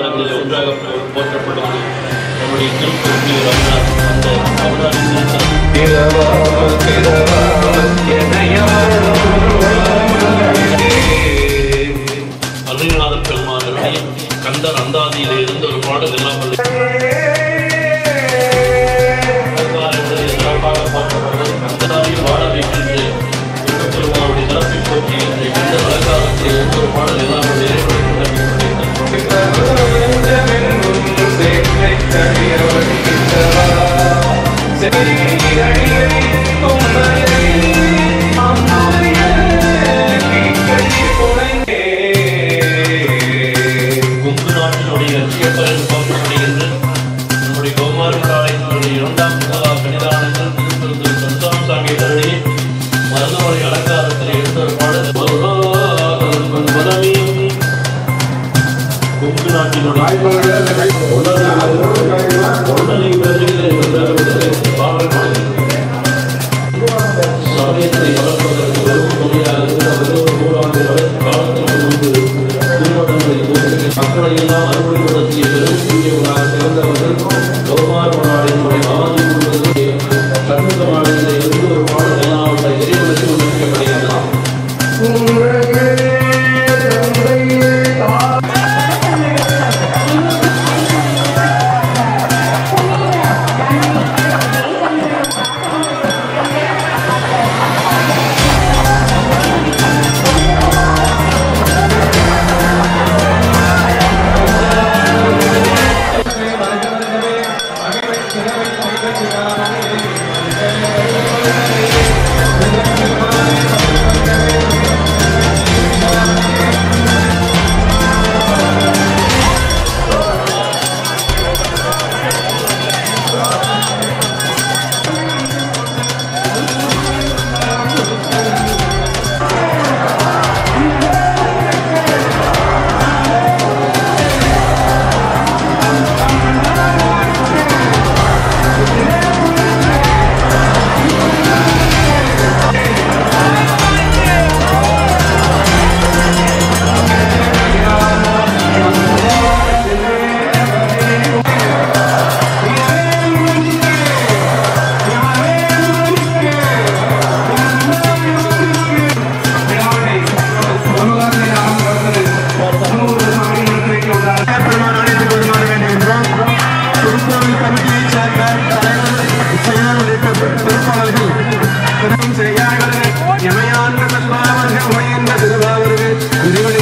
அவதாரங்களில் ஒன்றாக போ- போற்றப்படுவது நம்முடைய திருப்பதி ரங்கநாத் அந்த அவதார திருத்தலம் அருணநாத பெருமானுடைய கந்தர் அந்தாதியில இருந்து ஒரு பாடல் எல்லாம் வந்து அவதாரங்களில் சிறப்பாக போற்றப்படுவது கந்தராவில் வாழ வைக்கின்ற பெருமானுடைய சிறப்பை போற்றி இந்த கந்தர் அலங்காரத்தில் இருந்து ஒரு பாடல் எல்லாம் வந்து ஏற்படுகின்ற கொங்கு நாட்டினுடைய லட்சியப்பலன் போற்றப்படுகின்ற நம்முடைய கோமாரி காலையினுடைய இரண்டாம் முதலா கணிதானங்கள் திருப்பதி சந்தான சாமி தருடைய மருதமலை அலங்காரத்தில் எடுத்த ஒரு பாடல் மதமே கொங்கு நாட்டினுடைய பொருளை பெறுகிற பாடல் சமயத்தை வளர்ப்பதற்கு வெறும் துணையாக இருந்த வெறும் நூறாண்டு வளர்ச்சி காலத்திற்கு முன்பு திருமணங்களை போற்றி மக்களை எல்லாம் அறுவடைப்படுத்திய பெரும் புண்ணியவராக சிறந்தவர்கள் கௌமார் நாடினுடைய ஆதி உள்ளது சண்முக நாடிலே இருந்து ஒரு பாடல் எல்லாவற்றை இறைவனுக்கு உணர்த்தப்படுகிறது திருவாவர்கள்